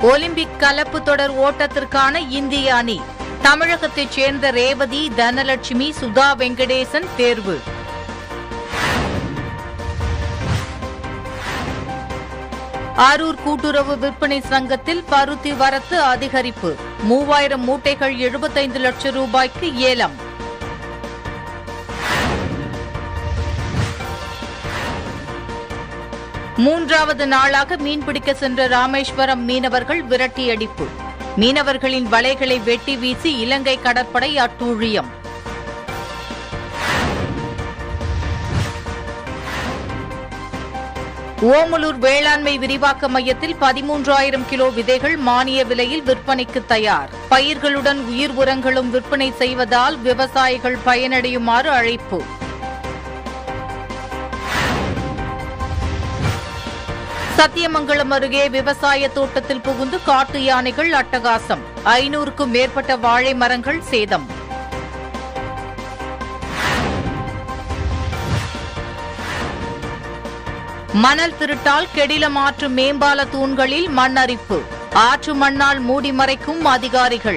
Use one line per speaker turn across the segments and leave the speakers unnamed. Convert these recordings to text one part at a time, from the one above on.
Olympic கலப்பு தொடர் ஓட்டத்திற்கான இந்திய அணி தமிழகத்தைச் சேர்ந்த ரேவதி தனலட்சுமி சுதா வெங்கடேசன் தேர்வு அரூர் கூட்டுறவு விற்பனை சங்கத்தில் பருத்தி வரத்து அதிகரிப்பு மூவாயிரம் மூட்டைகள் எழுபத்தைந்து லட்சம் ரூபாய்க்கு ஏலம் மூன்றாவது நாளாக மீன்பிடிக்க சென்ற ராமேஸ்வரம் மீனவர்கள் விரட்டியடிப்பு மீனவர்களின் வலைகளை வெட்டி வீசி இலங்கை கடற்படை அட்டூழியம் ஓமலூர் வேளாண்மை விரிவாக்க மையத்தில் பதிமூன்றாயிரம் கிலோ விதைகள் மானிய விலையில் விற்பனைக்கு தயார் பயிர்களுடன் உயிர் உரங்களும் விற்பனை செய்வதால் விவசாயிகள் பயனடையுமாறு அழைப்பு சத்தியமங்கலம் அருகே விவசாய தோட்டத்தில் புகுந்து காட்டு யானைகள் அட்டகாசம் ஐநூறுக்கும் மேற்பட்ட வாழை மரங்கள் சேதம் மணல் திருட்டால் கெடில மாற்று மேம்பால தூண்களில் மண் அரிப்பு ஆற்று மண்ணால் மூடி மறைக்கும் அதிகாரிகள்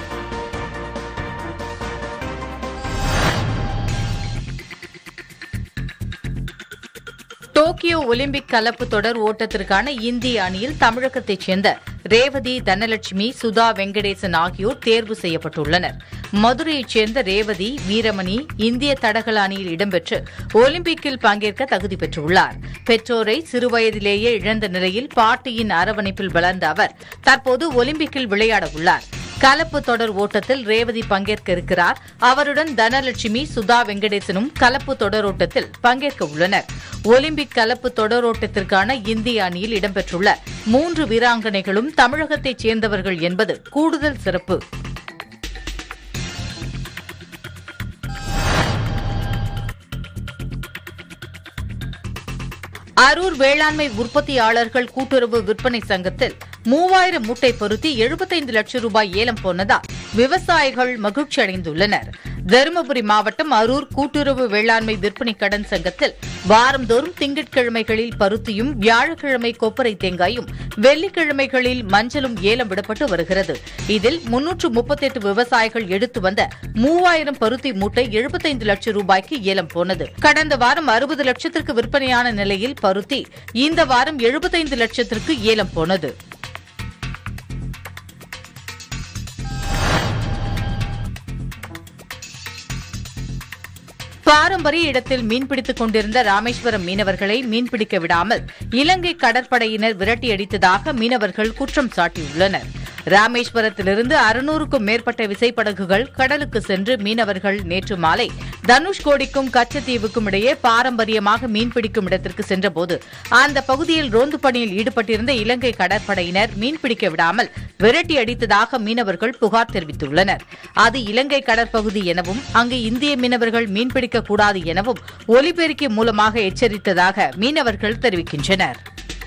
டோக்கியோ ஒலிம்பிக் கலப்பு தொடர் ஓட்டத்திற்கான இந்திய அணியில் தமிழகத்தைச் சேர்ந்த ரேவதி தனலட்சுமி சுதா வெங்கடேசன் ஆகியோர் தேர்வு செய்யப்பட்டுள்ளனர் மதுரையைச் சேர்ந்த ரேவதி வீரமணி இந்திய தடகள அணியில் இடம்பெற்று ஒலிம்பிக்கில் பங்கேற்க தகுதி பெற்றுள்ளார் பெற்றோரை சிறுவயதிலேயே இழந்த நிலையில் பாட்டியின் அரவணைப்பில் வளர்ந்த அவர் தற்போது ஒலிம்பிக்கில் விளையாட உள்ளார் கலப்பு தொடர் ஓட்டத்தில் ரேவதி பங்கேற்க இருக்கிறார் அவருடன் தனலட்சுமி சுதா வெங்கடேசனும் கலப்பு தொடரோட்டத்தில் பங்கேற்க உள்ளனர் ஒலிம்பிக் கலப்பு தொடரோட்டத்திற்கான இந்திய அணியில் இடம்பெற்றுள்ள மூன்று வீராங்கனைகளும் தமிழகத்தைச் சேர்ந்தவர்கள் என்பது கூடுதல் சிறப்பு அரூர் வேளாண்மை உற்பத்தியாளர்கள் கூட்டுறவு விற்பனை சங்கத்தில் மூவாயிரம் மூட்டை பொருத்தி எழுபத்தைந்து லட்சம் ரூபாய் ஏலம் போனதால் விவசாயிகள் மகிழ்ச்சி அடைந்துள்ளனர் தருமபுரி மாவட்டம் அரூர் கூட்டுறவு வேளாண்மை விற்பனை கடன் சங்கத்தில் வாரந்தோறும் திங்கட்கிழமைகளில் பருத்தியும் வியாழக்கிழமை கொப்பரை தேங்காயும் வெள்ளிக்கிழமைகளில் மஞ்சளும் ஏலம் விடப்பட்டு வருகிறது இதில் முன்னூற்று முப்பத்தெட்டு விவசாயிகள் எடுத்து வந்த மூவாயிரம் பருத்தி மூட்டை எழுபத்தைந்து லட்சம் ரூபாய்க்கு ஏலம் போனது கடந்த வாரம் அறுபது லட்சத்திற்கு விற்பனையான நிலையில் பருத்தி இந்த வாரம் எழுபத்தைந்து லட்சத்திற்கு ஏலம் போனது பாரம்பரிய இடத்தில் மீன்பிடித்துக் கொண்டிருந்த ராமேஸ்வரம் மீனவர்களை மீன்பிடிக்க விடாமல் இலங்கை கடற்படையினர் விரட்டியடித்ததாக மீனவர்கள் குற்றம் சாட்டியுள்ளனர் ராமேஸ்வரத்திலிருந்து அறுநூறுக்கும் மேற்பட்ட விசைப்படகுகள் கடலுக்கு சென்று மீனவர்கள் நேற்று மாலை தனுஷ்கோடிக்கும் கச்சத்தீவுக்கும் இடையே பாரம்பரியமாக மீன்பிடிக்கும் இடத்திற்கு சென்றபோது அந்த பகுதியில் ரோந்து பணியில் ஈடுபட்டிருந்த இலங்கை கடற்படையினர் மீன்பிடிக்க விடாமல் விரட்டி அடித்ததாக மீனவர்கள் புகார் தெரிவித்துள்ளனர் அது இலங்கை கடற்பகுதி எனவும் அங்கு இந்திய மீனவர்கள் மீன்பிடிக்க கூடாது எனவும் ஒலிபெருக்கி மூலமாக எச்சரித்ததாக மீனவர்கள் தெரிவிக்கின்றனர்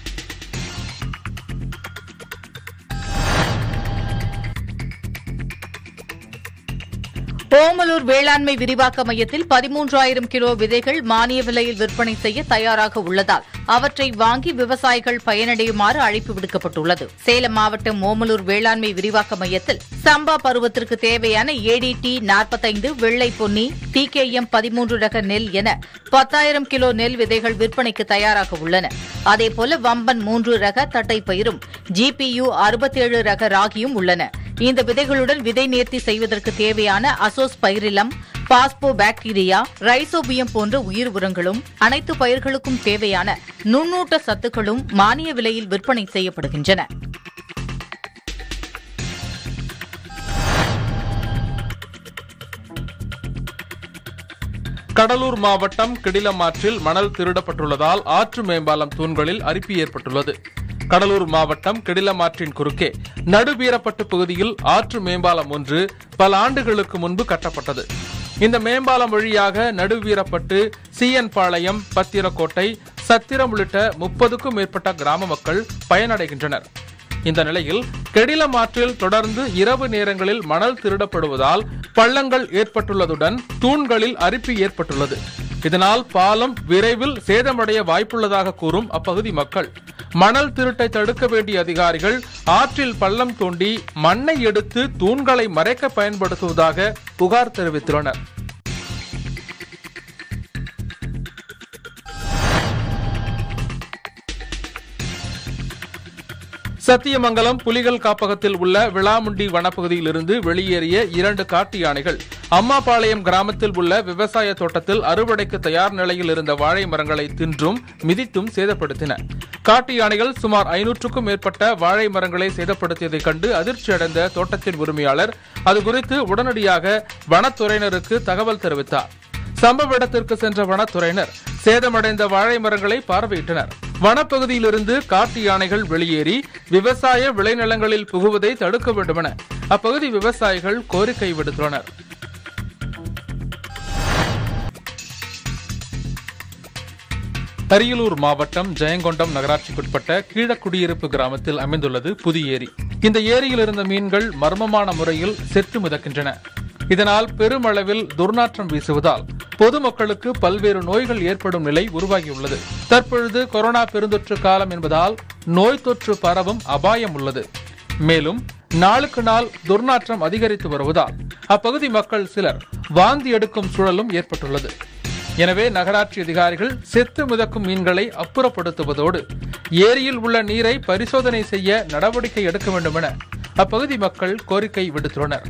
ஓமலூர் வேளாண்மை விரிவாக்க மையத்தில் பதிமூன்றாயிரம் கிலோ விதைகள் மானிய விலையில் விற்பனை செய்ய தயாராக உள்ளதால் அவற்றை வாங்கி விவசாயிகள் பயனடையுமாறு அழைப்பு விடுக்கப்பட்டுள்ளது சேலம் மாவட்டம் ஓமலூர் வேளாண்மை விரிவாக்க மையத்தில் சம்பா பருவத்திற்கு தேவையான ஏடிடி நாற்பத்தைந்து வெள்ளை பொன்னி டிகேஎம் பதிமூன்று ரக நெல் என பத்தாயிரம் கிலோ நெல் விதைகள் விற்பனைக்கு தயாராக உள்ளன அதேபோல வம்பன் மூன்று ரக தட்டைப்பயிரும் ஜிபியு அறுபத்தேழு ரக ராகியும் உள்ளன இந்த விதைகளுடன் விதை நேர்த்தி செய்வதற்கு தேவையான அசோஸ் பைரிலம் பாஸ்போ பாக்டீரியா ரைசோபியம் போன்ற உயிர் உரங்களும் அனைத்து பயிர்களுக்கும் தேவையான நுண்ணூட்ட சத்துக்களும் மானிய விலையில் விற்பனை செய்யப்படுகின்றன
கடலூர் மாவட்டம் கிடிலமாற்றில் மணல் திருடப்பட்டுள்ளதால் ஆற்று மேம்பாலம் தூண்களில் அரிப்பு ஏற்பட்டுள்ளது கடலூர் மாவட்டம் கிடிலமாற்றின் குறுக்கே நடுவீரப்பட்டு பகுதியில் ஆற்று மேம்பாலம் ஒன்று பல ஆண்டுகளுக்கு முன்பு கட்டப்பட்டது இந்த மேம்பாலம் வழியாக நடுவீரப்பட்டு சிஎன் பாளையம் பத்திரக்கோட்டை சத்திரம் உள்ளிட்ட முப்பதுக்கும் மேற்பட்ட கிராம மக்கள் பயனடைகின்றனர் இந்த நிலையில் கெடிலம் ஆற்றில் தொடர்ந்து இரவு நேரங்களில் மணல் திருடப்படுவதால் பள்ளங்கள் ஏற்பட்டுள்ளதுடன் தூண்களில் அரிப்பு ஏற்பட்டுள்ளது இதனால் பாலம் விரைவில் சேதமடைய வாய்ப்புள்ளதாக கூறும் அப்பகுதி மக்கள் மணல் திருட்டை தடுக்க வேண்டிய அதிகாரிகள் ஆற்றில் பள்ளம் தோண்டி மண்ணை எடுத்து தூண்களை மறைக்க பயன்படுத்துவதாக புகார் தெரிவித்துள்ளனர் சத்தியமங்கலம் புலிகள் காப்பகத்தில் உள்ள விளாமுண்டி வனப்பகுதியில் இருந்து வெளியேறிய இரண்டு காட்டு யானைகள் அம்மாபாளையம் கிராமத்தில் உள்ள விவசாய தோட்டத்தில் அறுவடைக்கு தயார் நிலையில் இருந்த வாழை மரங்களை தின்றும் மிதித்தும் சேதப்படுத்தின காட்டு யானைகள் சுமார் ஐநூற்றுக்கும் மேற்பட்ட வாழை மரங்களை சேதப்படுத்தியதைக் கண்டு அதிர்ச்சியடைந்த தோட்டத்தின் உரிமையாளர் அது குறித்து உடனடியாக வனத்துறையினருக்கு தகவல் தெரிவித்தார் சம்பவ இடத்திற்கு சென்ற வனத்துறையினர் சேதமடைந்த வாழை மரங்களை பார்வையிட்டனர் வனப்பகுதியிலிருந்து காட்டு யானைகள் வெளியேறி விவசாய விளைநிலங்களில் புகுவதை தடுக்க வேண்டுமென அப்பகுதி விவசாயிகள் கோரிக்கை விடுத்துள்ளனர் அரியலூர் மாவட்டம் ஜெயங்கொண்டம் நகராட்சிக்குட்பட்ட கீழக்குடியிருப்பு கிராமத்தில் அமைந்துள்ளது புதிய ஏரி இந்த ஏரியில் இருந்த மீன்கள் மர்மமான முறையில் செத்து மிதக்கின்றன இதனால் பெருமளவில் துர்நாற்றம் வீசுவதால் பொதுமக்களுக்கு பல்வேறு நோய்கள் ஏற்படும் நிலை உருவாகியுள்ளது தற்பொழுது கொரோனா பெருந்தொற்று காலம் என்பதால் நோய் தொற்று பரவும் அபாயம் உள்ளது மேலும் நாளுக்கு நாள் துர்நாற்றம் அதிகரித்து வருவதால் அப்பகுதி மக்கள் சிலர் வாந்தி எடுக்கும் சூழலும் ஏற்பட்டுள்ளது எனவே நகராட்சி அதிகாரிகள் செத்து மிதக்கும் மீன்களை அப்புறப்படுத்துவதோடு ஏரியில் உள்ள நீரை பரிசோதனை செய்ய நடவடிக்கை எடுக்க வேண்டும் என அப்பகுதி மக்கள் கோரிக்கை விடுத்துள்ளனர்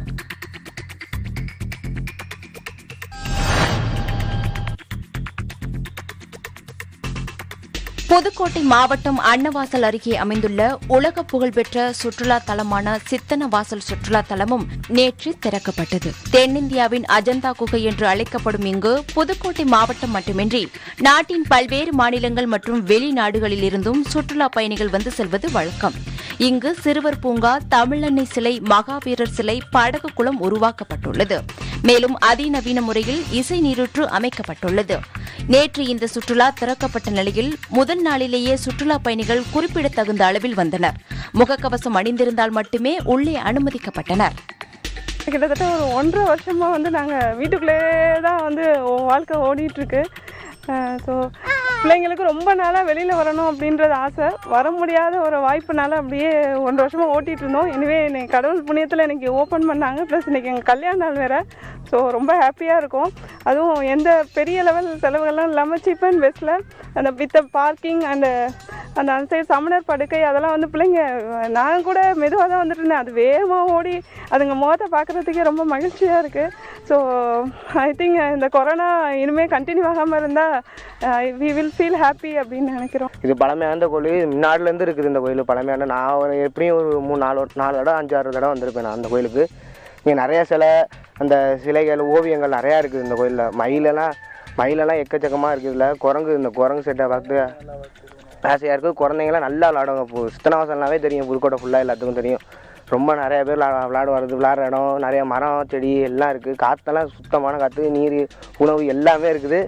புதுக்கோட்டை மாவட்டம் அன்னவாசல் அருகே அமைந்துள்ள உலக புகழ்பெற்ற சுற்றுலா தலமான சித்தனவாசல் சுற்றுலா தலமும் நேற்று திறக்கப்பட்டது தென்னிந்தியாவின் அஜந்தா குகை என்று அழைக்கப்படும் இங்கு புதுக்கோட்டை மாவட்டம் மட்டுமின்றி நாட்டின் பல்வேறு மாநிலங்கள் மற்றும் வெளிநாடுகளில் இருந்தும் சுற்றுலா பயணிகள் வந்து செல்வது வழக்கம் இங்கு சிறுவர் பூங்கா தமிழன்னை சிலை மகாவீரர் சிலை படகு குளம் உருவாக்கப்பட்டுள்ளது மேலும் அதிநவீன முறையில் இசை நீரூற்று அமைக்கப்பட்டுள்ளது நேற்று இந்த சுற்றுலா திறக்கப்பட்ட நிலையில் முதல் நாளிலேயே சுற்றுலா பயணிகள் குறிப்பிடத்தகுந்த அளவில் வந்தனர் முகக்கவசம் அணிந்திருந்தால் மட்டுமே உள்ளே அனுமதிக்கப்பட்டனர்
கிட்டத்தட்ட ஒரு ஒன்றரை வருஷமாக வந்து நாங்கள் வீட்டுக்குள்ளேயே தான் வந்து வாழ்க்கை ஓடிட்டுருக்கு ஸோ பிள்ளைங்களுக்கு ரொம்ப நாளாக வெளியில் வரணும் அப்படின்றது ஆசை வர முடியாத ஒரு வாய்ப்புனால அப்படியே ஒன்றரை வருஷமாக ஓட்டிகிட்டு இருந்தோம் எனவே இன்னைக்கு கடவுள் புண்ணியத்தில் எனக்கு ஓப்பன் பண்ணாங்க ப்ளஸ் இன்னைக்கு எங்கள் கல்யாண நாள் வேறு ஸோ ரொம்ப ஹாப்பியாக இருக்கும் அதுவும் எந்த பெரிய லெவல் செலவுகள்லாம் இல்லாமல் சீப் அண்ட் பெஸ்ட்டில் அந்த வித் பார்க்கிங் அண்டு அந்த அந்த சைடு சமணர் படுக்கை அதெல்லாம் வந்து பிள்ளைங்க நான் கூட மெதுவாக தான் வந்துட்டு இருந்தேன் அது வேகமாக ஓடி அதுங்க முகத்தை பார்க்குறதுக்கே ரொம்ப மகிழ்ச்சியாக இருக்குது ஸோ ஐ திங்க் இந்த கொரோனா இனிமேல் கண்டினியூ ஆகாமல் இருந்தால் வி வில் ஃபீல் ஹாப்பி அப்படின்னு நினைக்கிறோம்
இது பழமையான கோயில் முன்னாடிலேருந்து இருக்குது இந்த கோயில் பழமையான நான் ஒரு எப்படியும் ஒரு மூணு நாலு ஒரு நாலு தடவை அஞ்சு ஆறு தடவை வந்திருப்பேன் நான் அந்த கோயிலுக்கு இங்கே நிறைய சிலை அந்த சிலைகள் ஓவியங்கள் நிறையா இருக்குது இந்த கோயிலில் மயிலெல்லாம் மயிலெல்லாம் எக்கச்சக்கமாக இருக்குது இதில் குரங்கு இந்த குரங்கு செட்டை பார்த்து ஆசையாக இருக்குது குழந்தைங்களாம் நல்லா விளாடுவாங்க இப்போ சித்தனவாசல்னாவே தெரியும் புதுக்கோட்டை ஃபுல்லாக எல்லாத்துக்கும் தெரியும் ரொம்ப நிறைய பேர் விளா விளாடுவாரு விளாட்ற இடம் நிறைய மரம் செடி எல்லாம் இருக்குது காற்றெல்லாம் சுத்தமான காற்று நீர் உணவு எல்லாமே இருக்குது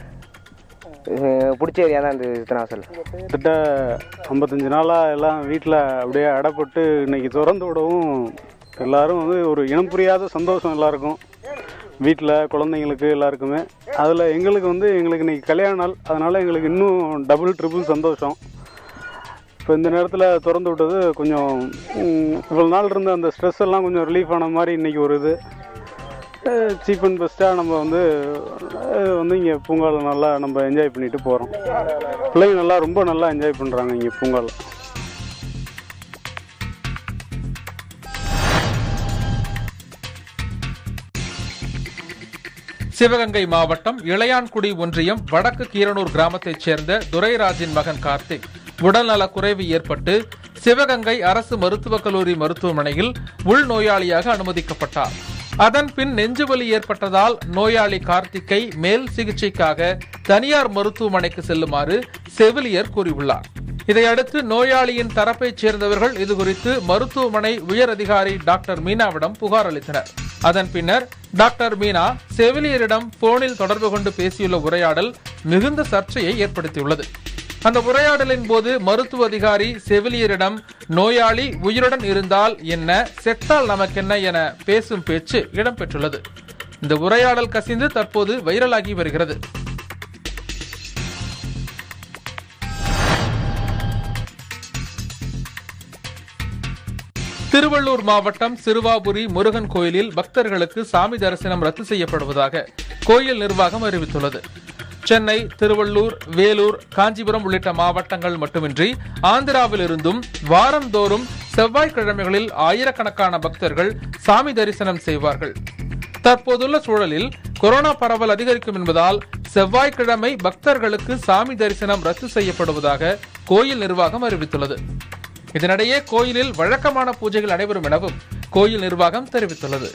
அஹ் பிடிச்ச ஏரியா தான் இந்த சித்தனவாசல்
கிட்டத்தட்ட ஐம்பத்தஞ்சு நாளாக எல்லாம் வீட்டில் அப்படியே அடைப்பட்டு இன்னைக்கு திறந்து விடவும் எல்லாரும் வந்து ஒரு இனம் புரியாத சந்தோஷம் எல்லாருக்கும் வீட்டில் குழந்தைங்களுக்கு எல்லாருக்குமே அதில் எங்களுக்கு வந்து எங்களுக்கு இன்னைக்கு கல்யாண நாள் அதனால் எங்களுக்கு இன்னும் டபுள் ட்ரிபிள் சந்தோஷம் இப்போ இந்த நேரத்தில் திறந்து விட்டது கொஞ்சம் ம், இவ்வளோ நாள் இருந்த அந்த ஸ்ட்ரெஸ் எல்லாம் கொஞ்சம் ரிலீஃப் ஆன மாதிரி இன்றைக்கி ஒரு இது சீப் அண்ட் பெஸ்ட்டாக நம்ம வந்து அஹ், வந்து இங்கே பூங்காவில் நல்லா நம்ம என்ஜாய் பண்ணிட்டு போகிறோம் பிள்ளைங்க நல்லா ரொம்ப நல்லா என்ஜாய் பண்ணுறாங்க இங்கே பூங்காவில்
சிவகங்கை மாவட்டம் இளையான்குடி ஒன்றியம் வடக்கு கீரனூர் கிராமத்தைச் சேர்ந்த துரைராஜின் மகன் கார்த்திக் உடல்நலக் குறைவு ஏற்பட்டு சிவகங்கை அரசு மருத்துவக் கல்லூரி மருத்துவமனையில் உள்நோயாளியாக அனுமதிக்கப்பட்டார் அதன் பின் நெஞ்சுவலி ஏற்பட்டதால் நோயாளி கார்த்திக்கை மேல் சிகிச்சைக்காக தனியார் மருத்துவமனைக்கு செல்லுமாறு செவிலியர் கூறியுள்ளார் இதையடுத்து நோயாளியின் தரப்பைச் சேர்ந்தவர்கள் இதுகுறித்து மருத்துவமனை உயர் அதிகாரி டாக்டர் மீனாவிடம் புகார் அளித்தனர் அதன் பின்னர் டாக்டர் மீனா செவிலியரிடம் போனில் தொடர்பு கொண்டு பேசியுள்ள உரையாடல் மிகுந்த சர்ச்சையை ஏற்படுத்தியுள்ளது அந்த உரையாடலின் போது மருத்துவ அதிகாரி செவிலியரிடம் நோயாளி உயிருடன் இருந்தால் என்ன செத்தால் நமக்கென்ன என பேசும் பேச்சு இடம்பெற்றுள்ளது இந்த உரையாடல் கசிந்து தற்போது வைரலாகி வருகிறது திருவள்ளூர் மாவட்டம் சிறுவாபுரி முருகன் கோயிலில் பக்தர்களுக்கு சாமி தரிசனம் ரத்து செய்யப்படுவதாக கோயில் நிர்வாகம் அறிவித்துள்ளது சென்னை திருவள்ளூர் வேலூர் காஞ்சிபுரம் உள்ளிட்ட மாவட்டங்கள் மட்டுமின்றி ஆந்திராவில் இருந்தும் வாரந்தோறும் செவ்வாய்க்கிழமைகளில் ஆயிரக்கணக்கான பக்தர்கள் சாமி தரிசனம் செய்வார்கள் தற்போதுள்ள சூழலில் கொரோனா பரவல் அதிகரிக்கும் என்பதால் செவ்வாய்க்கிழமை பக்தர்களுக்கு சாமி தரிசனம் ரத்து செய்யப்படுவதாக கோயில் நிர்வாகம் அறிவித்துள்ளது இதனிடையே கோயிலில் வழக்கமான பூஜைகள் நடைபெறும் எனவும் கோயில் நிர்வாகம் தெரிவித்துள்ளது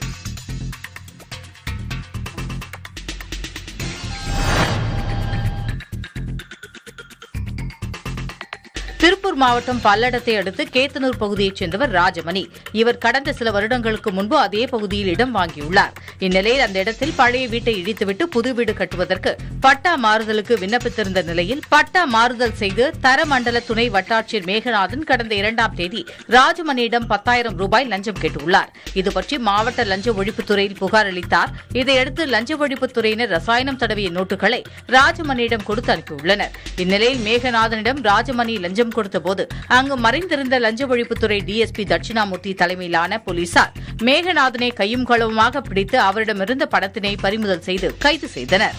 திருப்பூர் மாவட்டம் பல்லடத்தை அடுத்து கேத்தனூர் பகுதியைச் சேர்ந்தவர் ராஜமணி இவர் கடந்த சில வருடங்களுக்கு முன்பு அதே பகுதியில் இடம் வாங்கியுள்ளார் இந்நிலையில் அந்த இடத்தில் பழைய வீட்டை இடித்துவிட்டு புது வீடு கட்டுவதற்கு பட்டா மாறுதலுக்கு விண்ணப்பித்திருந்த நிலையில் பட்டா மாறுதல் செய்து தரமண்டல துணை வட்டாட்சியர் மேகநாதன் கடந்த இரண்டாம் தேதி ராஜமணியிடம் பத்தாயிரம் ரூபாய் லஞ்சம் கேட்டுள்ளார் இதுபற்றி மாவட்ட லஞ்ச ஒழிப்புத்துறையில் புகார் அளித்தார் இதையடுத்து லஞ்ச ஒழிப்புத்துறையினர் ரசாயனம் தடவிய நோட்டுகளை ராஜமணியிடம் கொடுத்து அனுப்பியுள்ளனர் இந்நிலையில் மேகநாதனிடம் ராஜமணி லஞ்சம் கொடுத்தபோது அங்கு மறைந்திருந்த லஞ்ச ஒழிப்புத்துறை டிஎஸ்பி தட்சிணாமூர்த்தி தலைமையிலான போலீசார் மேகநாதனை கையும் களவுமாக பிடித்து அவரிடமிருந்த பணத்தினை பறிமுதல் செய்து கைது செய்தனர்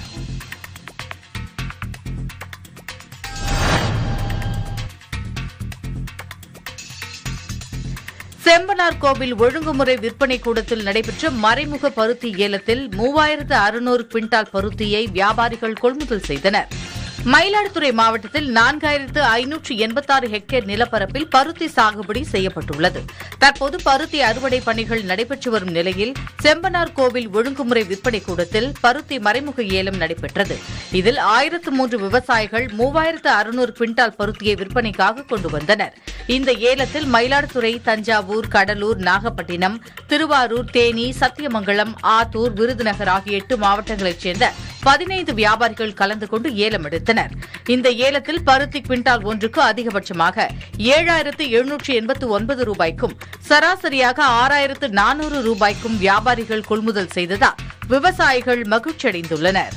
செம்பனார் கோவில் ஒழுங்குமுறை விற்பனை கூடத்தில் நடைபெற்ற மறைமுக பருத்தி ஏலத்தில் மூவாயிரத்து அறுநூறு குவிண்டால் பருத்தியை வியாபாரிகள் கொள்முதல் செய்தனர் மயிலாடுதுறை மாவட்டத்தில் நான்காயிரத்து ஐநூற்று எண்பத்தாறு ஹெக்டேர் நிலப்பரப்பில் பருத்தி சாகுபடி செய்யப்பட்டுள்ளது தற்போது பருத்தி அறுவடை பணிகள் நடைபெற்று வரும் நிலையில் செம்பனார் கோவில் ஒழுங்குமுறை விற்பனை கூடத்தில் பருத்தி மறைமுக ஏலம் நடைபெற்றது இதில் ஆயிரத்து மூன்று விவசாயிகள் மூவாயிரத்து அறுநூறு குவிண்டால் பருத்தியை விற்பனைக்காக கொண்டு வந்தனர் இந்த ஏலத்தில் மயிலாடுதுறை தஞ்சாவூர் கடலூர் நாகப்பட்டினம் திருவாரூர் தேனி சத்தியமங்கலம் ஆத்தூர் விருதுநகர் ஆகிய எட்டு மாவட்டங்களைச் சேர்ந்த பதினைந்து வியாபாரிகள் கலந்து கொண்டு ஏலம் எடுத்தனர் இந்த ஏலத்தில் பருத்தி குவிண்டால் ஒன்றுக்கு அதிகபட்சமாக ஏழாயிரத்து எழுநூற்று எண்பத்து ஒன்பது ரூபாய்க்கும் சராசரியாக ஆறாயிரத்து நானூறு ரூபாய்க்கும் வியாபாரிகள் கொள்முதல் செய்ததால் விவசாயிகள் மகிழ்ச்சியடைந்துள்ளனர்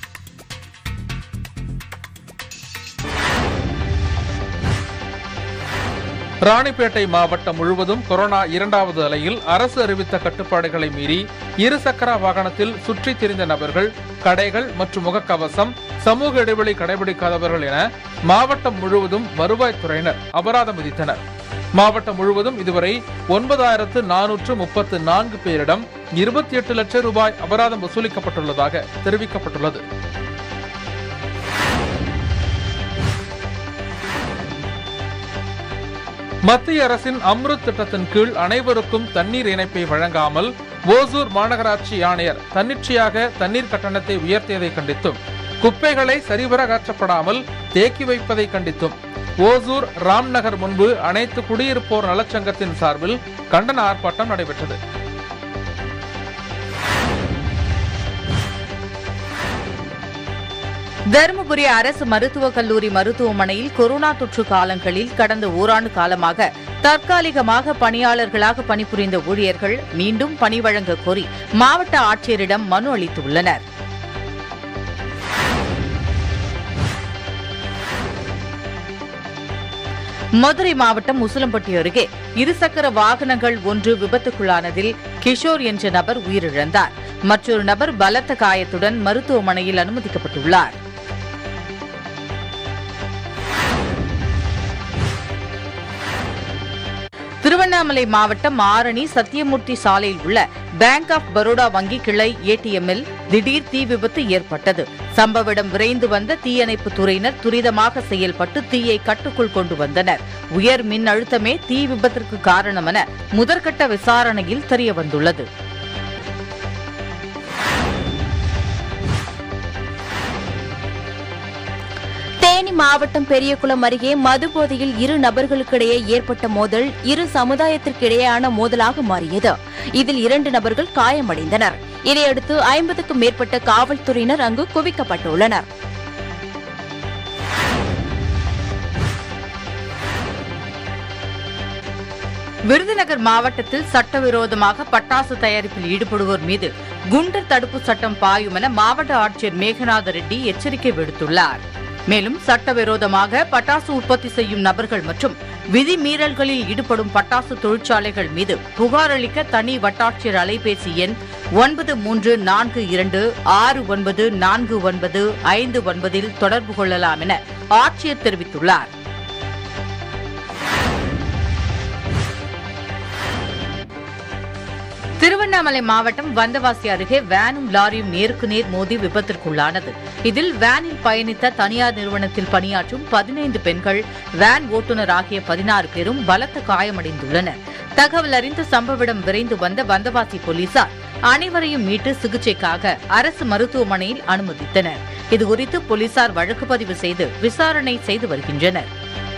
ராணிப்பேட்டை மாவட்டம் முழுவதும் கொரோனா இரண்டாவது அலையில் அரசு அறிவித்த கட்டுப்பாடுகளை மீறி இருசக்கர வாகனத்தில் சுற்றித் திரிந்த நபர்கள் கடைகள் மற்றும் முகக்கவசம் சமூக இடைவெளி கடைபிடிக்காதவர்கள் என மாவட்டம் முழுவதும் வருவாய்த்துறையினர் அபராதம் விதித்தனர் மாவட்டம் முழுவதும் இதுவரை ஒன்பதாயிரத்து நானூற்று முப்பத்து நான்கு பேரிடம் இருபத்தி எட்டு லட்சம் ரூபாய் அபராதம் வசூலிக்கப்பட்டுள்ளதாக தெரிவிக்கப்பட்டுள்ளது மத்திய அரசின் அம்ருத் திட்டத்தின் கீழ் அனைவருக்கும் தண்ணீர் இணைப்பை வழங்காமல் ஓசூர் மாநகராட்சி ஆணையர் தன்னிச்சையாக தண்ணீர் கட்டணத்தை உயர்த்தியதை கண்டித்தும் குப்பைகளை சரிவர அகற்றப்படாமல் தேக்கி வைப்பதை கண்டித்தும் ஓசூர் ராம்நகர் முன்பு அனைத்து குடியிருப்போர் நலச்சங்கத்தின் சார்பில் கண்டன ஆர்ப்பாட்டம் நடைபெற்றது
தருமபுரி அரசு மருத்துவக் கல்லூரி மருத்துவமனையில் கொரோனா தொற்று காலங்களில் கடந்த ஓராண்டு காலமாக தற்காலிகமாக பணியாளர்களாக பணிபுரிந்த ஊழியர்கள் மீண்டும் பணி வழங்க கோரி மாவட்ட ஆட்சியரிடம் மனு அளித்துள்ளனர் மதுரை மாவட்டம் உசிலம்பட்டி அருகே இருசக்கர வாகனங்கள் ஒன்று விபத்துக்குள்ளானதில் கிஷோர் என்ற நபர் உயிரிழந்தார் மற்றொரு நபர் பலத்த காயத்துடன் மருத்துவமனையில் அனுமதிக்கப்பட்டுள்ளார் திருவண்ணாமலை மாவட்டம் ஆரணி சத்தியமூர்த்தி சாலையில் உள்ள பேங்க் ஆஃப் பரோடா வங்கி கிளை ஏடிஎம்மில் திடீர் தீ விபத்து ஏற்பட்டது சம்பவ இடம் விரைந்து வந்த தீயணைப்பு துறையினர் துரிதமாக செயல்பட்டு தீயை கட்டுக்குள் கொண்டு வந்தனர் உயர் மின் அழுத்தமே தீ விபத்திற்கு காரணம் என முதற்கட்ட விசாரணையில் தெரியவந்துள்ளது
தேனி மாவட்டம் பெரியகுளம் அருகே மது போதையில் இரு நபர்களுக்கிடையே ஏற்பட்ட மோதல் இரு சமுதாயத்திற்கிடையேயான மோதலாக மாறியது இதில் இரண்டு நபர்கள் காயமடைந்தனர் இதையடுத்து ஐம்பதுக்கும் மேற்பட்ட காவல்துறையினர் அங்கு குவிக்கப்பட்டுள்ளனர்
விருதுநகர் மாவட்டத்தில் சட்டவிரோதமாக பட்டாசு தயாரிப்பில் ஈடுபடுவோர் மீது குண்டர் தடுப்பு சட்டம் பாயும் என மாவட்ட ஆட்சியர் மேகநாத ரெட்டி எச்சரிக்கை விடுத்துள்ளார் மேலும் சட்டவிரோதமாக பட்டாசு உற்பத்தி செய்யும் நபர்கள் மற்றும் விதிமீறல்களில் ஈடுபடும் பட்டாசு தொழிற்சாலைகள் மீது புகார் அளிக்க தனி வட்டாட்சியர் அலைபேசி எண் ஒன்பது மூன்று நான்கு இரண்டு ஆறு ஒன்பது நான்கு ஒன்பது ஐந்து ஒன்பதில் தொடர்பு கொள்ளலாம் என ஆட்சியர் தெரிவித்துள்ளார் திருவண்ணாமலை மாவட்டம் வந்தவாசி அருகே வேனும் லாரியும் நேருக்கு நேர் மோதி விபத்திற்குள்ளானது இதில் வேனில் பயணித்த தனியார் நிறுவனத்தில் பணியாற்றும் பதினைந்து பெண்கள் வேன் ஓட்டுநர் ஆகிய பதினாறு பேரும் பலத்த காயமடைந்துள்ளனர் தகவல் அறிந்த சம்பவ இடம் விரைந்து வந்த வந்தவாசி போலீசார் அனைவரையும் மீட்டு சிகிச்சைக்காக அரசு மருத்துவமனையில் அனுமதித்தனர் இதுகுறித்து போலீசார் வழக்கு பதிவு செய்து விசாரணை செய்து வருகின்றனர்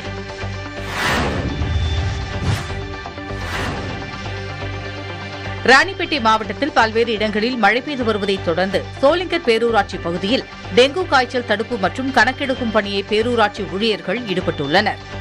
ராணிப்பேட்டை மாவட்டத்தில் பல்வேறு இடங்களில் மழை பெய்து வருவதைத் தொடர்ந்து சோளிங்கர் பேரூராட்சி பகுதியில் டெங்கு காய்ச்சல் தடுப்பு மற்றும் கணக்கெடுக்கும் பணியை பேரூராட்சி ஊழியர்கள் ஈடுபட்டுள்ளனர்